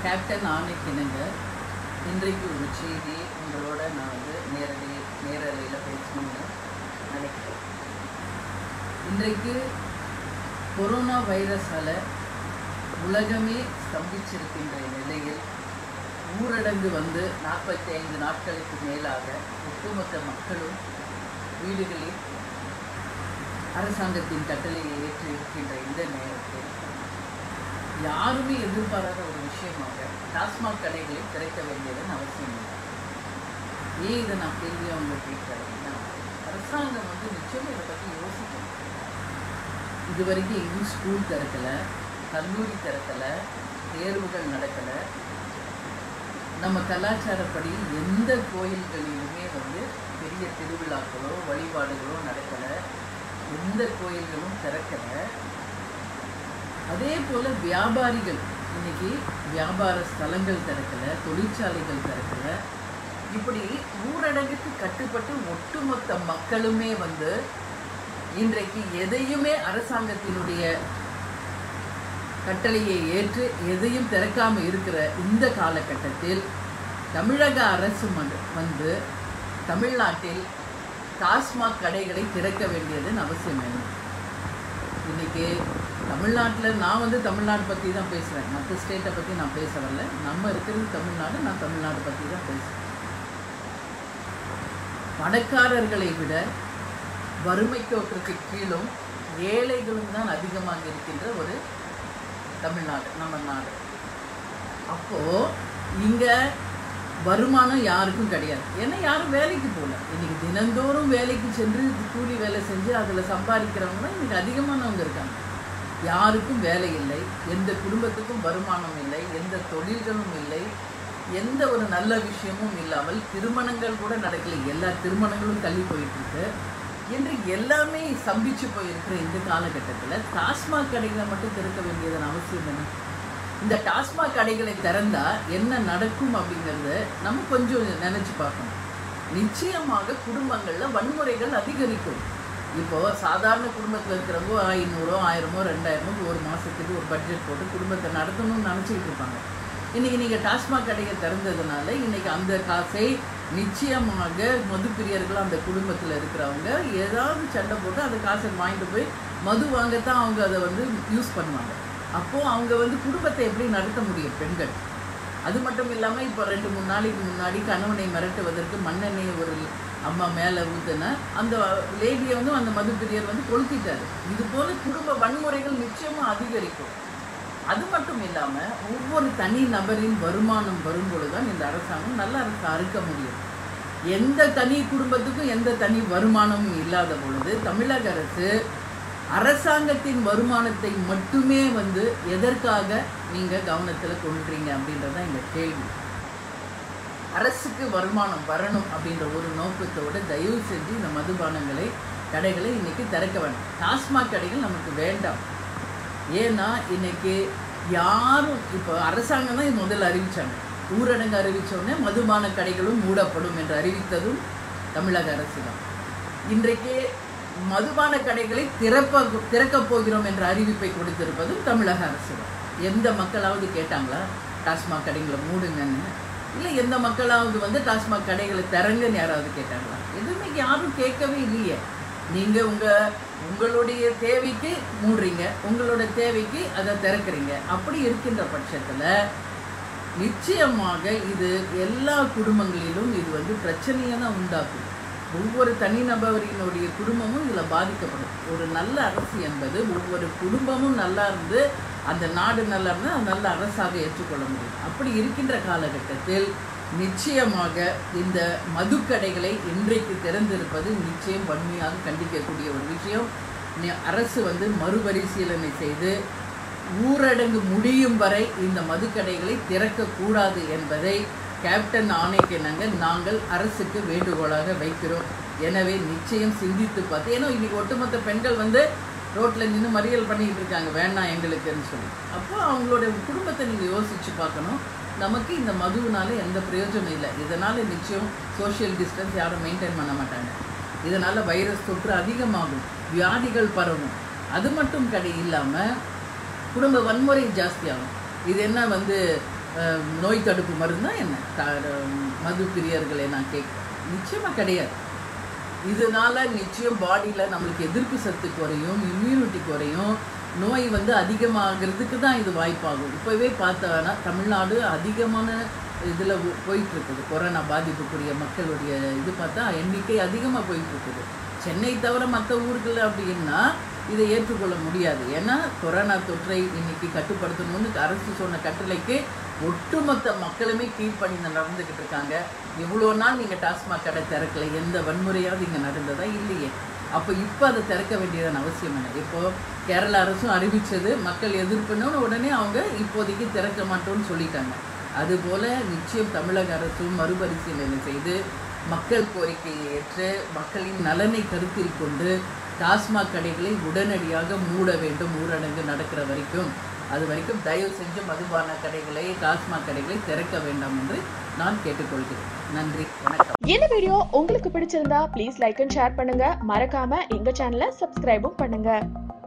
captain ஆணைக்கிணங்க இன்றைக்கு ஒரு செய்தி உங்களோட நான் வந்து நேரடி நேரலையில் பேசணும்னு நினைக்கிறேன் இன்றைக்கு கொரோனா வைரஸால் உலகமே ஸ்தம்பிச்சிருக்கின்ற நிலையில் ஊரடங்கு வந்து நாற்பத்தி ஐந்து நாட்களுக்கு மேலாக ஒட்டுமொத்த மக்களும் வீடுகளில் அரசாங்கத்தின் கட்டளையை ஏற்று இருக்கின்ற இந்த நேரத்தில் யாருமே எதிர்பாராத ஒரு விஷயமாக டாஸ்மாக் கடைகளை திறக்க வேண்டியதன் அவசியம் இல்லை ஏன் இதை நான் கேள்வி அவங்க கேட்குறேன்னா அரசாங்கம் வந்து நிச்சயம் இதை பற்றி யோசிக்கணும் இது வரைக்கும் எங்கேயும் ஸ்கூல் திறக்கலை கல்லூரி திறக்கலை தேர்வுகள் நடக்கலை நம்ம கலாச்சாரப்படி எந்த கோயில்களிலுமே வந்து பெரிய திருவிழாக்களோ வழிபாடுகளோ நடக்கலை எந்த கோயில்களும் திறக்கலை அதே போல் வியாபாரிகள் இன்னைக்கு வியாபார ஸ்தலங்கள் திறக்கலை தொழிற்சாலைகள் திறக்கலை இப்படி ஊரடங்குக்கு கட்டுப்பட்டு ஒட்டுமொத்த மக்களுமே வந்து இன்றைக்கு எதையுமே அரசாங்கத்தினுடைய கட்டளையை ஏற்று எதையும் திறக்காம இருக்கிற இந்த காலகட்டத்தில் தமிழக அரசு மன்- வந்து தமிழ்நாட்டில் டாஸ்மாக் கடைகளை திறக்க வேண்டியதன் அவசியம் வேணும் இன்னைக்கு தமிழ்நாட்டில் நான் வந்து தமிழ்நாடு பற்றி தான் பேசுகிறேன் மற்ற ஸ்டேட்டை பற்றி நான் பேச வரல நம்ம இருக்கிறது தமிழ்நாடு நான் தமிழ்நாடு பற்றி தான் பேசுகிறேன் பணக்காரர்களை விட வறுமை கோட்டுக்கு கீழும் ஏழைகளும் தான் அதிகமாக இருக்கின்ற ஒரு தமிழ்நாடு நம்ம நாடு அப்போது இங்கே வருமானம் யாருக்கும் கிடையாது ஏன்னா யாரும் வேலைக்கு போகல இன்னைக்கு தினந்தோறும் வேலைக்கு சென்று கூலி வேலை செஞ்சு அதில் சம்பாதிக்கிறவங்க தான் இன்னைக்கு அதிகமானவங்க இருக்காங்க யாருக்கும் வேலை இல்லை எந்த குடும்பத்துக்கும் வருமானம் இல்லை எந்த தொழில்களும் இல்லை எந்த ஒரு நல்ல விஷயமும் இல்லாமல் திருமணங்கள் கூட நடக்கலை எல்லா திருமணங்களும் தள்ளி போயிட்டு இருக்கு இன்று எல்லாமே சம்பிச்சு போயிருக்கிற இந்த காலகட்டத்தில் டாஸ்மாக் கடைகளை மட்டும் திறக்க வேண்டியதன் அவசியம் என்ன இந்த டாஸ்மாக் கடைகளை திறந்தா என்ன நடக்கும் அப்படிங்கிறத நம்ம கொஞ்சம் நினைச்சு பார்க்கணும் நிச்சயமாக குடும்பங்கள்ல வன்முறைகள் அதிகரிக்கும் இப்போ சாதாரண குடும்பத்தில் இருக்கிறவங்க ஐநூறோ ஆயிரமோ ரெண்டாயிரமோ ஒரு மாசத்துக்கு ஒரு பட்ஜெட் போட்டு குடும்பத்தை நடத்தணும்னு நினச்சிக்கிட்டு இருப்பாங்க இன்னைக்கு நீங்க டாஸ்மாக் கடையை திறந்ததுனால இன்னைக்கு அந்த காசை நிச்சயமாக மதுப்பிரியர்கள் அந்த குடும்பத்தில் இருக்கிறவங்க ஏதாவது சண்டை போட்டு அந்த காசை வாங்கிட்டு போய் மது வாங்கத்தான் அவங்க அதை வந்து யூஸ் பண்ணுவாங்க அப்போது அவங்க வந்து குடும்பத்தை எப்படி நடத்த முடியும் பெண்கள் அது மட்டும் இல்லாமல் இப்போ ரெண்டு மூணு நாளைக்கு முன்னாடி கணவனை மிரட்டுவதற்கு மண்ணெண்ணெயை ஒரு அம்மா மேலே ஊத்துன அந்த லேடியை வந்து அந்த மதுப்பிரியர் வந்து கொளுத்திட்டாரு இது போல குடும்ப வன்முறைகள் நிச்சயமாக அதிகரிக்கும் அது மட்டும் இல்லாமல் ஒவ்வொரு தனி நபரின் வருமானம் வரும்பொழுது தான் இந்த அரசாங்கம் நல்ல அரசு அறுக்க முடியும் எந்த தனி குடும்பத்துக்கும் எந்த தனி வருமானமும் இல்லாத பொழுது தமிழக அரசு அரசாங்கத்தின் வருமானத்தை மட்டுமே வந்து எதற்காக நீங்கள் கவனத்தில் கொள்றீங்க அப்படின்றது தான் எங்கள் கேள்வி அரசுக்கு வருமானம் வரணும் அப்படின்ற ஒரு நோக்கத்தோடு தயவு செஞ்சு இந்த மதுபானங்களை கடைகளை இன்னைக்கு திறக்க வேண்டாம் டாஸ்மாக் கடைகள் நமக்கு வேண்டாம் ஏன்னா இன்னைக்கு யாரும் இப்போ அரசாங்கம் தான் இது முதல்ல அறிவிச்சாங்க ஊரடங்கு அறிவித்தோடனே மதுபான கடைகளும் மூடப்படும் என்று அறிவித்ததும் தமிழக அரசு தான் இன்றைக்கு மதுபான கடைகளை திறப்ப திறக்கப் போகிறோம் என்ற அறிவிப்பை கொடுத்திருப்பதும் தமிழக அரசு தான் எந்த மக்களாவது கேட்டாங்களா டாஸ்மாக் கடைகளை மூடுங்கன்னு இல்லை எந்த மக்களாவது வந்து டாஸ்மாக் கடைகளை திறங்கன்னு யாராவது கேட்டாங்களா எதுவுமே யாரும் கேட்கவே இல்லையே நீங்கள் உங்கள் உங்களுடைய தேவைக்கு மூடுறீங்க உங்களோட தேவைக்கு அதை திறக்கிறீங்க அப்படி இருக்கின்ற பட்சத்தில் நிச்சயமாக இது எல்லா குடும்பங்களிலும் இது வந்து பிரச்சனையை தான் உண்டாக்கும் ஒவ்வொரு தனிநபரினுடைய குடும்பமும் இதில் பாதிக்கப்படும் ஒரு நல்ல அரசு என்பது ஒவ்வொரு குடும்பமும் நல்லா இருந்து அந்த நாடு நல்லா இருந்தால் அது நல்ல அரசாக ஏற்றுக்கொள்ள முடியும் அப்படி இருக்கின்ற காலகட்டத்தில் நிச்சயமாக இந்த மதுக்கடைகளை இன்றைக்கு திறந்திருப்பது நிச்சயம் வன்மையாக கண்டிக்கக்கூடிய ஒரு விஷயம் நி- அரசு வந்து மறுபரிசீலனை செய்து ஊரடங்கு முடியும் வரை இந்த மதுக்கடைகளை திறக்கக்கூடாது என்பதை கேப்டன் ஆணைக்கிணங்க நாங்கள் அரசுக்கு வேண்டுகோளாக வைக்கிறோம் எனவே நிச்சயம் சிந்தித்து பார்த்து ஏன்னா இன்னைக்கு ஒட்டுமொத்த பெண்கள் வந்து ரோட்டில் நின்று மறியல் பண்ணிட்டு இருக்காங்க வேணாம் எங்களுக்குன்னு சொல்லி அப்போ அவங்களோட குடும்பத்தை நீங்கள் யோசிச்சு பார்க்கணும் நமக்கு இந்த மதுவினால எந்த பிரயோஜனம் இல்லை இதனால் நிச்சயம் சோஷியல் டிஸ்டன்ஸ் யாரும் மெயின்டைன் பண்ண மாட்டாங்க இதனால் வைரஸ் தொற்று அதிகமாகும் வியாதிகள் பரவும் அது மட்டும் கடை இல்லாமல் குடும்ப வன்முறை ஜாஸ்தியாகும் இது என்ன வந்து அஹ், நோய் தடுப்பு மருந்தா என்ன த- மது பிரியர்களை நான் கேட்குறேன் நிச்சயமாக கிடையாது இதனால நிச்சயம் பாடியில் நம்மளுக்கு எதிர்ப்பு சக்தி குறையும் இம்யூனிட்டி குறையும் நோய் வந்து அதிகமாகிறதுக்கு தான் இது வாய்ப்பாகும் இப்போவே பார்த்தோன்னா தமிழ்நாடு அதிகமான இதில் போயிட்டு இருக்குது கொரோனா பாதிப்புக்குரிய மக்களுடைய இது பார்த்தா எண்ணிக்கை அதிகமாக போயிட்டு இருக்குது சென்னை தவிர மற்ற ஊர்கள் அப்படின்னா இதை ஏற்றுக்கொள்ள முடியாது ஏன்னா கொரோனா தொற்றை இன்னைக்கு கட்டுப்படுத்தணும்னு அரசு சொன்ன கட்டளைக்கு ஒட்டுமொத்த மக்களுமே கீழ்ப்பணிந்து நடந்துக்கிட்டு இருக்காங்க இவ்வளோ நாள் நீங்கள் டாஸ்மாக் கடை திறக்கல எந்த வன்முறையாவது இங்கே நடந்ததா இல்லையே அப்போ இப்போ அதை திறக்க வேண்டியதன் அவசியம் என்ன இப்போ கேரள அரசும் அறிவித்தது மக்கள் எதிர்ப்புன்னு உடனே அவங்க இப்போதைக்கு திறக்க மாட்டோம்னு சொல்லிட்டாங்க அதுபோல் நிச்சயம் தமிழக அரசும் மறுபரிசீலனை செய்து மக்கள் கோரிக்கையை ஏற்று மக்களின் நலனை கருத்தில் கொண்டு டாஸ்மாக் கடைகளை உடனடியாக மூட வேண்டும் ஊரடங்கு நடக்கிற வரைக்கும் அது வரைக்கும் தயவு செஞ்சு மதுபான கடைகளை டாஸ்மாக் கடைகளை திறக்க வேண்டாம் என்று நான் கேட்டுக்கொள்கிறேன் நன்றி வணக்கம் இந்த வீடியோ உங்களுக்கு பிடிச்சிருந்தா ப்ளீஸ் லைக் அண்ட் ஷேர் பண்ணுங்க மறக்காம எங்க சேனலை சப்ஸ்கிரைபும் பண்ணுங்க